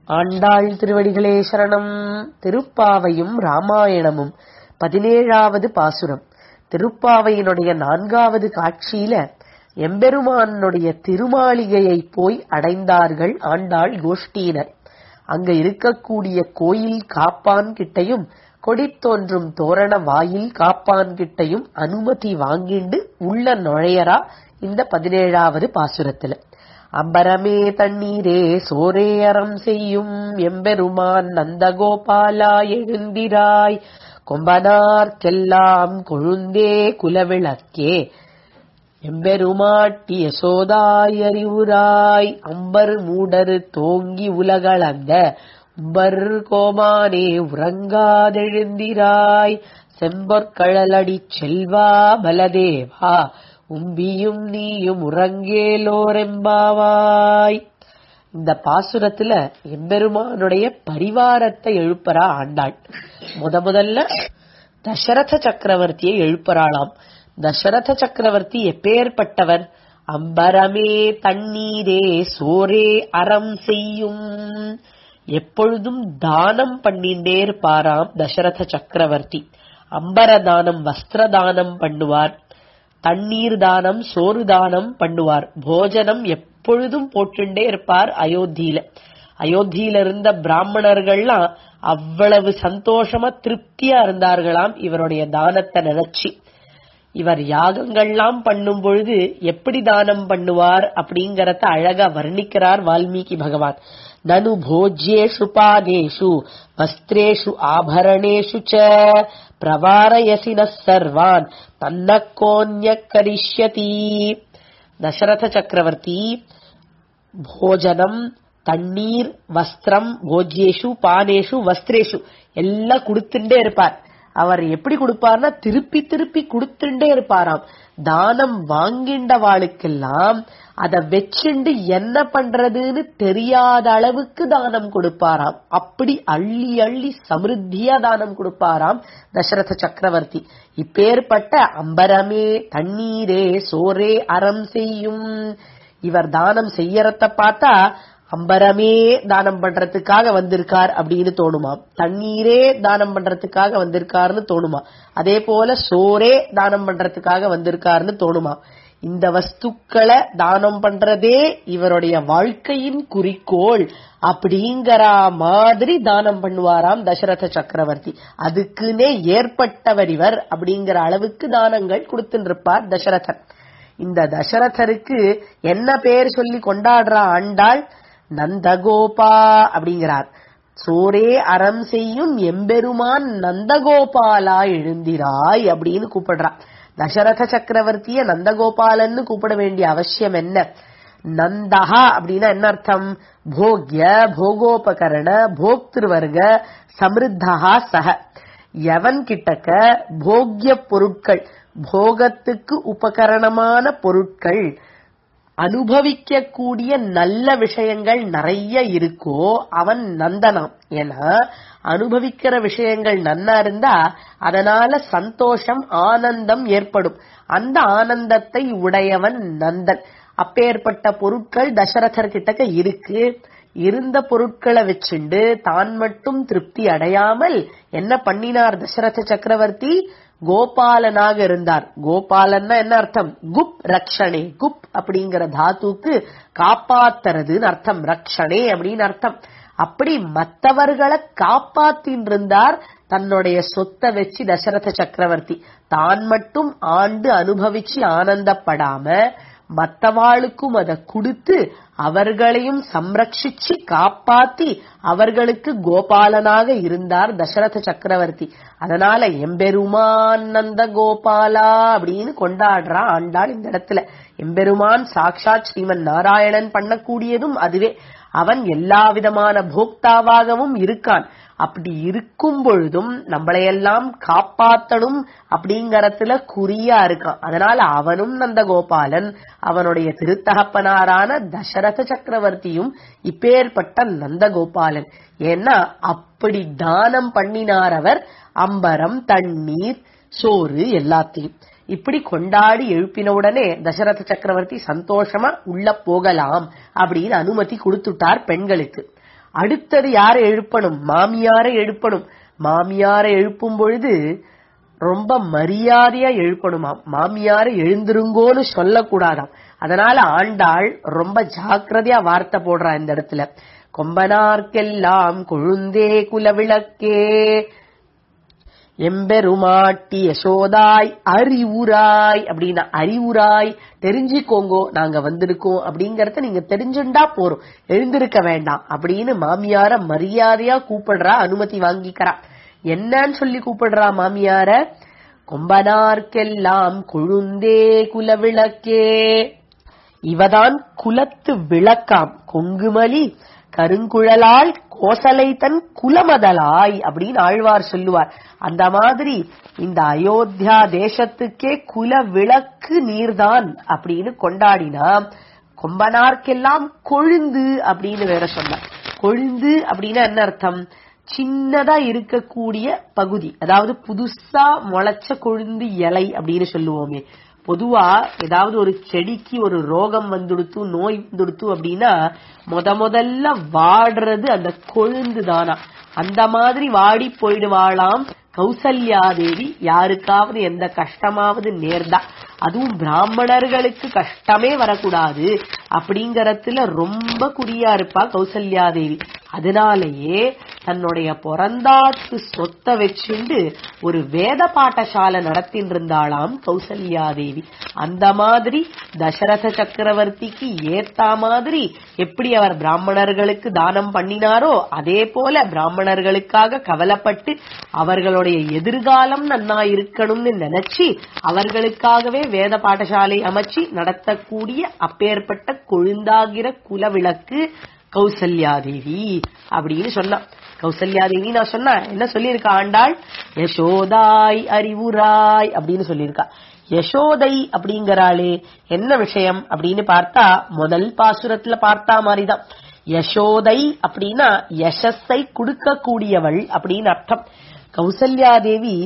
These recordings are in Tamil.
ஆண்டாள் திருவடிகளே சரணம் திருப்பாவையும் ராமாயணமும் பதினேழாவது பாசுரம் திருப்பாவையினுடைய நான்காவது காட்சியில எம்பெருமானுடைய திருமாளிகையை போய் அடைந்தார்கள் ஆண்டாள் கோஷ்டியினர் அங்க இருக்கக்கூடிய கோயில் காப்பான் கிட்டையும் கொடி தோன்றும் தோரண வாயில் காப்பான் கிட்டையும் அனுமதி வாங்கிண்டு உள்ள நுழையறா இந்த பதினேழாவது பாசுரத்துல அம்பரமே தண்ணீரே சோரே அறம் செய்யும் எம்பெருமான் நந்தகோபாலா எழுந்திராய் கொம்பனார்க்கெல்லாம் கொழுந்தே குலவிளக்கே எம்பெருமாட்டி யசோதாய் அறிவுராய் அம்பர் மூடரு தோங்கி உலகளந்த உம்பர் கோமானே உறங்காதெழுந்திராய் செம்பொற்கழலடி செல்வா பலதேவா உம்பியும் நீயும் உறங்கேலோரெம்பாவாய் இந்த பாசுரத்துல எம்பெருமானுடைய பரிவாரத்தை எழுப்பறா ஆண்டாள் முத முதல்ல தசரத சக்கரவர்த்தியை எழுப்பறாளாம் தசரத சக்கரவர்த்தி எப்பேற்பட்டவர் அம்பரமே தண்ணீரே சோரே அறம் செய்யும் எப்பொழுதும் தானம் பண்ணிண்டே இருப்பாராம் தசரத சக்கரவர்த்தி அம்பர தானம் வஸ்திர தானம் பண்ணுவார் தண்ணீர் தானம் சோறு தானம் பண்ணுவார் போஜனம் எப்பொழுதும் போட்டுண்டே இருப்பார் அயோத்தியில அயோத்தியில இருந்த பிராமணர்கள்லாம் அவ்வளவு சந்தோஷமா திருப்தியா இருந்தார்களாம் இவருடைய தானத்தை நினைச்சு இவர் யாகங்கள்லாம் பண்ணும் பொழுது எப்படி தானம் பண்ணுவார் அப்படிங்கறத அழகா வர்ணிக்கிறார் வால்மீகி பகவான் நனு போஜ்யேஷு பாதேஷு வஸ்திரேஷு ஆபரணேஷு ச பிரவாரயசின சர்வான் தன்ன கோன்ய கரிஷ்யதி தசரத சக்கரவர்த்தி போஜனம் தண்ணீர் வஸ்திரம் போஜ்யேஷு பானேஷு வஸ்திரேஷு எல்லாம் கொடுத்துட்டே இருப்பார் அவர் எப்படி கொடுப்பார்னா திருப்பி திருப்பி கொடுத்துட்டே இருப்பாராம் தானம் வாங்கிண்டவாளுக்கெல்லாம் அத வச்சுண்டு என்ன பண்றதுன்னு தெரியாத அளவுக்கு தானம் கொடுப்பாராம் அப்படி அள்ளி அள்ளி சமிருத்தியா தானம் கொடுப்பாராம் தசரத சக்கரவர்த்தி இப்பேற்பட்ட அம்பரமே தண்ணீரே சோரே அறம் செய்யும் இவர் தானம் செய்யறத பார்த்தா அம்பரமே தானம் பண்றதுக்காக வந்திருக்கார் அப்படின்னு தோணுமா தண்ணீரே தானம் பண்றதுக்காக வந்திருக்காருன்னு தோணுமா அதே போல சோரே தானம் பண்றதுக்காக வந்திருக்காருன்னு தோணுமா இந்த வஸ்துக்களை தானம் பண்றதே இவருடைய வாழ்க்கையின் குறிக்கோள் அப்படிங்கிற மாதிரி தானம் பண்ணுவாராம் தசரத சக்கரவர்த்தி அதுக்குன்னே ஏற்பட்டவர் இவர் அப்படிங்கிற அளவுக்கு தானங்கள் கொடுத்துருப்பார் தசரதர் இந்த தசரதருக்கு என்ன பேர் சொல்லி கொண்டாடுறா ஆண்டாள் நந்தகோபா அப்படிங்கிறார் சோரே அறம் செய்யும் எம்பெருமான் நந்தகோபாலா எழுந்திராய் அப்படின்னு கூப்பிடுறா தசரத சக்கரவர்த்திய நந்தகோபாலன்னு கூப்பிட வேண்டிய அவசியம் என்ன நந்தகா அப்படின்னா என்ன அர்த்தம் போக்ய போகோபகரண போக்திருவர்க சமிருத்தகா சக எவன் கிட்டக்க போக்ய பொருட்கள் போகத்துக்கு உபகரணமான பொருட்கள் அனுபவிக்க கூடிய நல்ல விஷயங்கள் நிறைய இருக்கோ அவன் நந்தனாம் ஏன்னா அனுபவிக்கிற விஷயங்கள் நன்னா இருந்தா அதனால சந்தோஷம் ஆனந்தம் ஏற்படும் அந்த ஆனந்தத்தை உடையவன் நந்தன் அப்பேற்பட்ட பொருட்கள் தசரதர் கிட்டக்க இருக்கு இருந்த பொருட்களை வச்சுண்டு தான் மட்டும் திருப்தி அடையாமல் என்ன பண்ணினார் தசரத சக்கரவர்த்தி கோபாலனாக இருந்தார் கோபாலன்னா என்ன அர்த்தம் குப் ரக்ஷணே குப் அப்படிங்கிற தாத்துக்கு காப்பாத்துறதுன்னு அர்த்தம் ரக்ஷணே அப்படின்னு அர்த்தம் அப்படி மற்றவர்களை காப்பாத்தின் இருந்தார் தன்னுடைய சொத்தை வச்சு தசரத சக்கரவர்த்தி தான் மட்டும் ஆண்டு அனுபவிச்சு ஆனந்தப்படாம மத்தவாளுக்கும் அதை கொடுத்து அவர்களையும் சம்ரட்சிச்சு காப்பாத்தி அவர்களுக்கு கோபாலனாக இருந்தார் தசரத சக்கரவர்த்தி அதனால எம்பெருமான் நந்த கோபாலா அப்படின்னு கொண்டாடுறா ஆண்டாள் இந்த இடத்துல எம்பெருமான் சாக்ஷாத் ஸ்ரீமன் நாராயணன் பண்ணக்கூடியதும் அதுவே அவன் எல்லா விதமான போக்தாவாகவும் இருக்கான் அப்படி இருக்கும் பொழுதும் நம்மளையெல்லாம் காப்பாத்தணும் அப்படிங்கறதுல குறியா இருக்கான் அதனால அவனும் நந்த கோபாலன் அவனுடைய திருத்தகப்பனாரான தசரத சக்கரவர்த்தியும் இப்பேற்பட்ட நந்த கோபாலன் ஏன்னா அப்படி தானம் பண்ணினார் அவர் அம்பரம் தண்ணீர் சோறு எல்லாத்தையும் இப்படி கொண்டாடி எழுப்பின உடனே தசரத சக்கரவர்த்தி சந்தோஷமா உள்ள போகலாம் அப்படின்னு அனுமதி கொடுத்துட்டார் பெண்களுக்கு அடுத்தது யாரை எழுப்பணும் மாமியாரை எழுப்பணும் மாமியாரை எழுப்பும் பொழுது ரொம்ப மரியாதையா எழுப்பணுமாம் மாமியாரை எழுந்திருங்கோன்னு சொல்லக்கூடாதாம் அதனால ஆண்டாள் ரொம்ப ஜாக்கிரதையா வார்த்தை போடுறா இந்த இடத்துல கொம்பனார்க்கெல்லாம் கொழுந்தே குலவிளக்கே எம்பெருமாட்டி யசோதாய் அறிவுராய் அப்படின்னா அறிவுராய் தெரிஞ்சுக்கோங்கோ நாங்க வந்திருக்கோம் அப்படிங்கறத நீங்க தெரிஞ்சுண்டா போறோம் எழுந்திருக்க வேண்டாம் அப்படின்னு மாமியார மரியாதையா கூப்பிடுறா அனுமதி வாங்கிக்கிறா என்னன்னு சொல்லி கூப்பிடுறா மாமியார கொம்பனார்க்கெல்லாம் கொழுந்தே குலவிளக்கே இவதான் குலத்து விளக்காம் கொங்குமலி கருங்குழலால் கோசலை தன் குலமதலாய் அப்படின்னு ஆழ்வார் சொல்லுவார் அந்த மாதிரி இந்த அயோத்தியா தேசத்துக்கே குல விளக்கு நீர்தான் அப்படின்னு கொண்டாடினா கொம்பனார்க்கெல்லாம் கொழுந்து அப்படின்னு வேற சொன்னார் கொழுந்து அப்படின்னா என்ன அர்த்தம் சின்னதா இருக்கக்கூடிய பகுதி அதாவது புதுசா முளைச்ச கொழுந்து இலை அப்படின்னு சொல்லுவோமே பொதுவா ஏதாவது ஒரு செடிக்கு ஒரு ரோகம் வந்துடுத்து நோய் வந்துடுத்து அப்படின்னா முத முதல்ல வாடுறது அந்த கொழுந்து தானா அந்த மாதிரி வாடி போயிடுவாளாம் கௌசல்யாதேவி யாருக்காவது எந்த கஷ்டமாவது நேர்ந்தா அதுவும் பிராமணர்களுக்கு கஷ்டமே வரக்கூடாது அப்படிங்கறதுல ரொம்ப குறியா இருப்பா கௌசல்யாதேவி அதனாலேயே தன்னுடைய பிறந்தாத்து சொத்தை வச்சுண்டு ஒரு வேத பாட்டசாலை நடத்தின்னு இருந்தாளாம் கௌசல்யாதேவி அந்த மாதிரி தசரத சக்கரவர்த்திக்கு ஏத்தா மாதிரி எப்படி அவர் பிராமணர்களுக்கு தானம் பண்ணினாரோ அதே போல பிராமணர்களுக்காக கவலைப்பட்டு அவர்களுடைய எதிர்காலம் நன்னா இருக்கணும்னு நினைச்சு அவர்களுக்காகவே வேத பாடசாலை அமைச்சு நடத்தக்கூடிய அப்பேற்பட்ட கொழுந்தாகிற குலவிளக்கு கௌசல்யாதேவி அப்படின்னு சொன்னா கௌசல்யாதேவி நான் சொன்னா என்ன சொல்லியிருக்கா ஆண்டாள் யசோதாய் அறிவுராய் அப்படின்னு சொல்லியிருக்கா யசோதை அப்படிங்கறாளே என்ன விஷயம் அப்படின்னு பார்த்தா முதல் பாசுரத்துல பார்த்தா மாதிரிதான் யசோதை அப்படின்னா யசஸை கொடுக்கக்கூடியவள் அப்படின்னு அர்த்தம் கௌசல்யாதேவி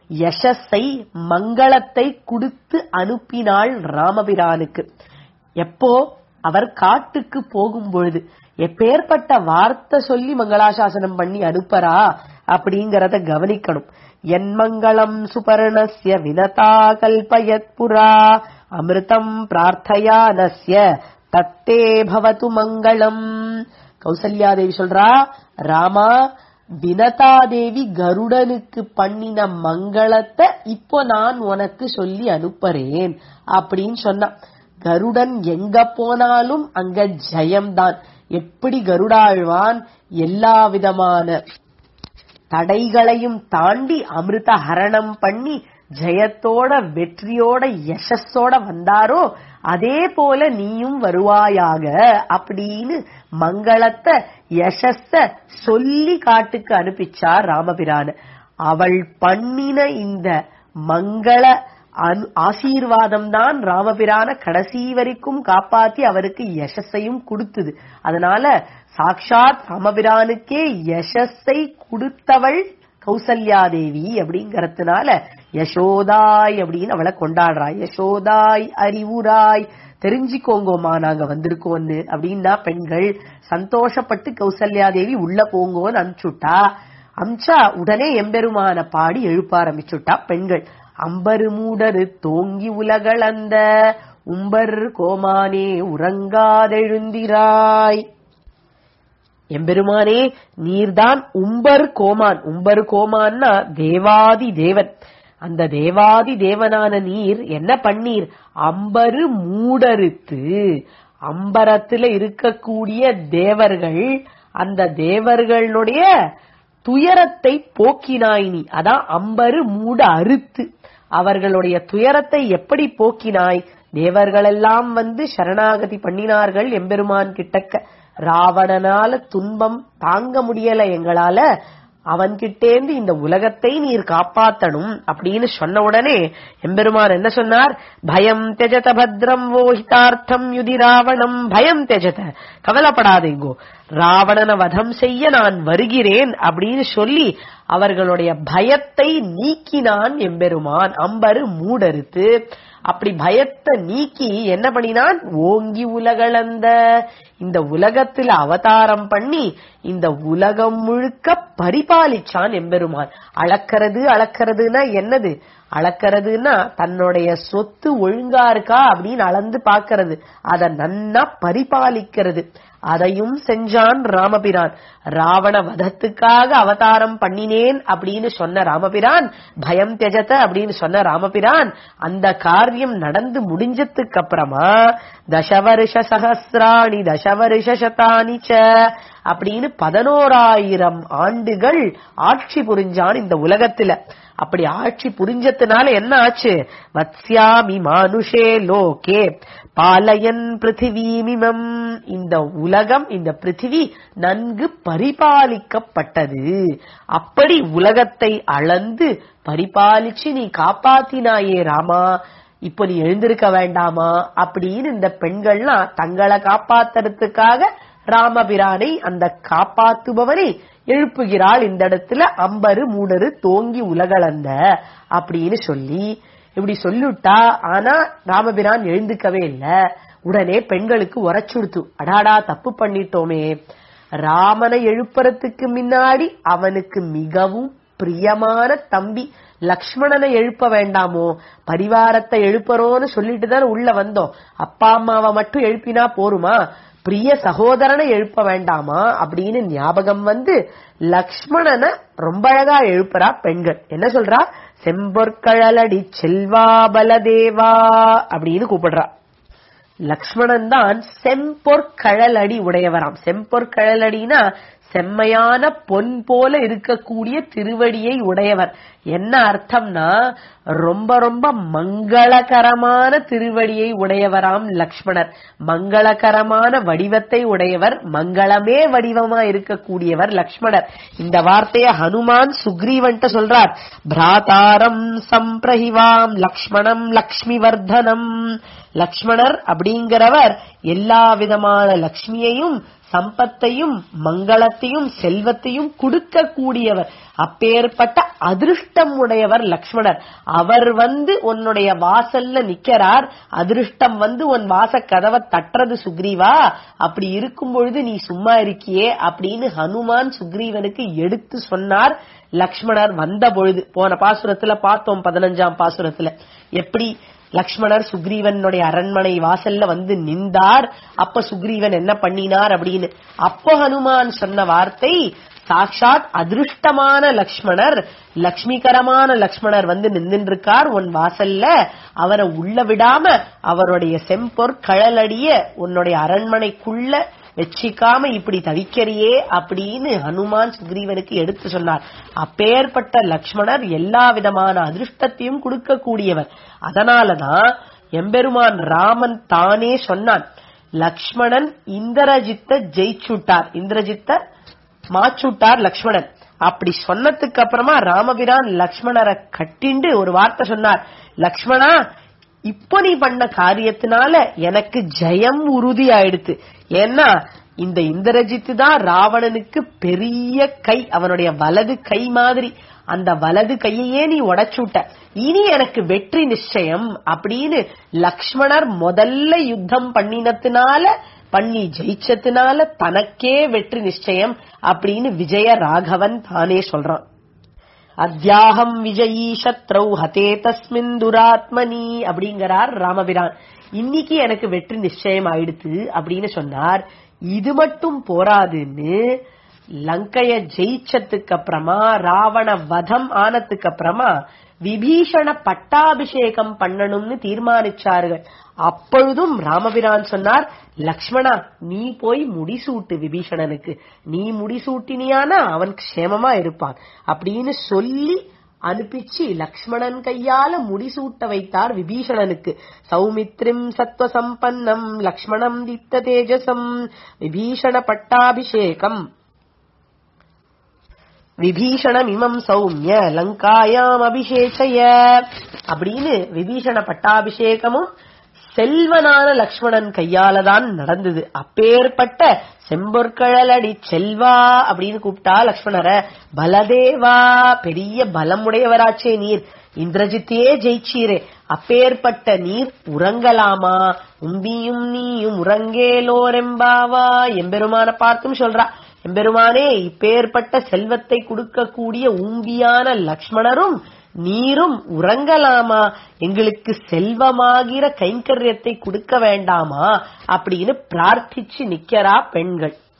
யசஸை மங்களத்தை கொடுத்து அனுப்பினாள் ராமபிரானுக்கு எப்போ அவர் காட்டுக்கு போகும் பொழுது எப்பேற்பட்ட வார்த்தை சொல்லி மங்களாசாசனம் பண்ணி அனுப்பறா அப்படிங்கறத கவனிக்கணும் என் மங்களம் சுபர்ணஸ்ய வினதா கல்பயத் புரா அமிர்தம் பிரார்த்தயானஸ்ய தத்தே பவது மங்களம் கௌசல்யாதேவி சொல்றா ராமா வினதாதேவி கருடனுக்கு பண்ணின மங்களத்தை இப்போ நான் உனக்கு சொல்லி அனுப்புறேன் அப்படின்னு சொன்னா கருடன் எங்க போனாலும் அங்க ஜெயம்தான் எப்படி கருடாழ்வான் எல்லா விதமான தடைகளையும் தாண்டி அமிர்த ஹரணம் பண்ணி ஜெயத்தோட வெற்றியோட யசஸோட வந்தாரோ அதே போல நீயும் வருவாயாக அப்படின்னு மங்களத்தை யசஸ சொல்லி காட்டுக்கு அனுப்பிச்சார் ராமபிரான அவள் பண்ணின இந்த மங்கள அனு- ஆசீர்வாதம் தான் ராமபிரான கடைசி வரைக்கும் காப்பாத்தி அவருக்கு யசஸையும் கொடுத்தது அதனால சாக்ஷாத் ராமபிரானுக்கே யசஸை கொடுத்தவள் கௌசல்யாதேவி அப்படிங்கறதுனால யசோதாய் அப்படின்னு அவளை கொண்டாடுறா யசோதாய் அறிவுராய் தெரிஞ்சுக்கோங்கோமா நாங்க வந்திருக்கோன்னு அப்படின்னா பெண்கள் சந்தோஷப்பட்டு கௌசல்யாதேவி உள்ள போங்கோன்னு அனுப்பிச்சுட்டா அம்சா உடனே எம்பெருமான பாடி எழுப்ப ஆரம்பிச்சுட்டா பெண்கள் அம்பரு மூடரு தோங்கி உலகளந்த உம்பர் கோமானே உறங்காதெழுந்திராய் எம்பெருமானே நீர்தான் உம்பர் கோமான் உம்பர் கோமான்னா தேவாதி தேவன் அந்த தேவாதி தேவனான நீர் என்ன பண்ணீர் அம்பரு மூடறுத்து அம்பரத்துல இருக்கக்கூடிய தேவர்கள் அந்த தேவர்களுடைய துயரத்தை போக்கினாய் நீ அதான் அம்பரு மூட அறுத்து அவர்களுடைய துயரத்தை எப்படி போக்கினாய் தேவர்களெல்லாம் வந்து சரணாகதி பண்ணினார்கள் எம்பெருமான் கிட்டக்க ராவணனால துன்பம் தாங்க முடியல எங்களால அவன்கிட்டேந்து இந்த உலகத்தை நீர் காப்பாத்தணும் அப்படின்னு சொன்ன உடனே எம்பெருமான் என்ன சொன்னார் பயம் தெஜத பத்ரம் வோஹிதார்த்தம் யுதி ராவணம் பயம் தெஜத கவலைப்படாதீங்கோ ராவணன வதம் செய்ய நான் வருகிறேன் அப்படின்னு சொல்லி அவர்களுடைய பயத்தை நீக்கினான் எம்பெருமான் அம்பரு மூடறுத்து அப்படி பயத்தை நீக்கி என்ன பண்ணினான் ஓங்கி உலகளந்த இந்த உலகத்துல அவதாரம் பண்ணி இந்த உலகம் முழுக்க பரிபாலிச்சான் எம்பெருமான் அளக்கிறது அளக்கிறதுனா என்னது அளக்கிறதுனா தன்னுடைய சொத்து ஒழுங்கா இருக்கா அப்படின்னு அளந்து பாக்கிறது அத நன்னா பரிபாலிக்கிறது அதையும் செஞ்சான் ராமபிரான் ராவண வதத்துக்காக அவதாரம் பண்ணினேன் அப்படின்னு சொன்ன ராமபிரான் பயம் தெஜத அப்படின்னு சொன்ன ராமபிரான் அந்த காரியம் நடந்து முடிஞ்சதுக்கு அப்புறமா தசவருஷ சகசிராணி தசவருஷ சதானி ச அப்படின்னு பதினோராயிரம் ஆண்டுகள் ஆட்சி புரிஞ்சான் இந்த உலகத்துல அப்படி ஆட்சி புரிஞ்சதுனால என்ன ஆச்சு வத்ஸ்யாமி மானுஷே லோகே பாலயன் பிருத்திவீமிமம் இந்த உலகம் இந்த பிருத்திவி நன்கு பரிபாலிக்கப்பட்டது அப்படி உலகத்தை அளந்து பரிபாலிச்சு நீ காப்பாத்தினாயே ராமா இப்போ நீ எழுந்திருக்க வேண்டாமா அப்படின்னு இந்த பெண்கள்லாம் தங்களை காப்பாத்துறதுக்காக ராமபிரானை அந்த காப்பாத்துபவனை எழுப்புகிறாள் இந்த இடத்துல அம்பரு மூடரு தோங்கி உலகளந்த அப்படின்னு சொல்லி இப்படி சொல்லிவிட்டா ஆனா ராமபிரான் எழுந்துக்கவே இல்ல உடனே பெண்களுக்கு உரைச்சுடுத்து அடாடா தப்பு பண்ணிட்டோமே ராமனை எழுப்புறதுக்கு முன்னாடி அவனுக்கு மிகவும் பிரியமான தம்பி லக்ஷ்மணனை எழுப்ப வேண்டாமோ பரிவாரத்தை எழுப்புறோன்னு சொல்லிட்டு தானே உள்ள வந்தோம் அப்பா அம்மாவை மட்டும் எழுப்பினா போருமா பிரிய சகோதரனை எழுப்ப வேண்டாமா அப்படின்னு ஞாபகம் வந்து லக்ஷ்மணனை ரொம்ப அழகா எழுப்புறா பெண்கள் என்ன சொல்றா செம்பொற்கழலடி செல்வா பலதேவா அப்படின்னு கூப்பிடுறா லக்ஷ்மணன் தான் செம்பொற்கழலடி உடையவராம் செம்பொற்கழலடினா செம்மையான பொன் போல இருக்கக்கூடிய திருவடியை உடையவர் என்ன அர்த்தம்னா ரொம்ப ரொம்ப மங்களகரமான திருவடியை உடையவராம் லக்ஷ்மணர் மங்களகரமான வடிவத்தை உடையவர் மங்களமே வடிவமா இருக்கக்கூடியவர் லக்ஷ்மணர் இந்த வார்த்தைய ஹனுமான் சுக்ரீவன்ட்ட சொல்றார் பிராதாரம் சம்பிரஹிவாம் லக்ஷ்மணம் லக்ஷ்மி வர்தனம் லக்ஷ்மணர் அப்படிங்கிறவர் எல்லா விதமான லக்ஷ்மியையும் சம்பத்தையும் மங்களத்தையும் செல்வத்தையும் கொடுக்க கூடியவர் அப்பேற்பட்ட அதிருஷ்டம் உடையவர் லக்ஷ்மணர் அவர் வந்து உன்னுடைய வாசல்ல நிக்கிறார் அதிருஷ்டம் வந்து உன் வாச கதவை தட்டுறது சுக்ரீவா அப்படி இருக்கும் பொழுது நீ சும்மா இருக்கியே அப்படின்னு ஹனுமான் சுக்ரீவனுக்கு எடுத்து சொன்னார் லக்ஷ்மணர் வந்த பொழுது போன பாசுரத்துல பார்த்தோம் பதினஞ்சாம் பாசுரத்துல எப்படி லக்ஷ்மணர் சுக்ரீவனுடைய அரண்மனை வாசல்ல வந்து நின்றார் அப்ப சுக்ரீவன் என்ன பண்ணினார் அப்படின்னு அப்போ ஹனுமான் சொன்ன வார்த்தை சாட்சாத் அதிருஷ்டமான லக்ஷ்மணர் லக்ஷ்மிகரமான லக்ஷ்மணர் வந்து நின்றுருக்கார் உன் வாசல்ல அவரை உள்ள விடாம அவருடைய செம்பொற் கழலடிய உன்னுடைய அரண்மனைக்குள்ள வச்சிக்காம இப்படி தவிக்கிறியே அப்படின்னு ஹனுமான் சுக்ரீவனுக்கு எடுத்து சொன்னார் அப்பேற்பட்ட லக்ஷ்மணர் எல்லா விதமான அதிருஷ்டத்தையும் கொடுக்கக்கூடியவர் அதனாலதான் எம்பெருமான் ராமன் தானே சொன்னான் லக்ஷ்மணன் இந்திரஜித்த ஜெயிச்சுட்டார் இந்திரஜித்த மாச்சுட்டார் லக்ஷ்மணன் அப்படி சொன்னதுக்கு அப்புறமா ராமபிரான் லக்ஷ்மணரை கட்டிண்டு ஒரு வார்த்தை சொன்னார் லக்ஷ்மணா இப்போ நீ பண்ண காரியத்தினால எனக்கு ஜெயம் உறுதி ஆயிடுத்து ஏன்னா இந்த இந்திரஜித்து தான் ராவணனுக்கு பெரிய கை அவனுடைய வலது கை மாதிரி அந்த வலது கையையே நீ உடைச்சுட்ட இனி எனக்கு வெற்றி நிச்சயம் அப்படின்னு லக்ஷ்மணர் முதல்ல யுத்தம் பண்ணினத்தினால பண்ணி ஜெயிச்சதுனால தனக்கே வெற்றி நிச்சயம் அப்படின்னு விஜய ராகவன் தானே சொல்றான் அத்தியாகம் விஜயீ சத்ரௌ ஹதே தஸ்மின் துராத்மனி அப்படிங்கிறார் ராமபிரான் இன்னைக்கு எனக்கு வெற்றி நிச்சயம் ஆயிடுத்து அப்படின்னு சொன்னார் இது மட்டும் போராதுன்னு லங்கைய ஜெயிச்சதுக்கு அப்புறமா ராவண வதம் ஆனதுக்கு அப்புறமா விபீஷண பட்டாபிஷேகம் பண்ணணும்னு தீர்மானிச்சார்கள் அப்பொழுதும் ராமபிரான் சொன்னார் லக்ஷ்மணா நீ போய் முடிசூட்டு விபீஷணனுக்கு நீ முடிசூட்டினியானா அவன் க்ஷேமமா இருப்பான் அப்படின்னு சொல்லி அனுப்பிச்சு லக்ஷ்மணன் கையால முடிசூட்ட வைத்தார் விபீஷணனுக்கு சௌமித்ரிம் சத்வ சம்பன்னம் லக்ஷ்மணம் தித்த தேஜசம் விபீஷண பட்டாபிஷேகம் விபீஷணம் இமம் சௌமிய லங்காயாம் அபிஷேச்சய அப்படின்னு விபீஷண பட்டாபிஷேகமும் செல்வனான லக்ஷ்மணன் கையாலதான் நடந்தது அப்பேற்பட்ட செம்பொற்கழலடி செல்வா அப்படின்னு கூப்பிட்டா லக்ஷ்மணரை பலதேவா பெரிய பலம் உடையவராச்சே நீர் இந்திரஜித்தையே ஜெயிச்சீரே அப்பேற்பட்ட நீர் உறங்கலாமா உம்பியும் நீயும் உறங்கேலோரெம்பாவா எம்பெருமான பார்த்தும் சொல்றா எம்பெருமானே இப்பேற்பட்ட செல்வத்தை கொடுக்கக்கூடிய ஊம்பியான லக்ஷ்மணரும் நீரும் உறங்கலாமா எங்களுக்கு செல்வமாகிற கைங்கரியத்தை கொடுக்க வேண்டாமா அப்படின்னு பிரார்த்திச்சு நிக்கிறா பெண்கள்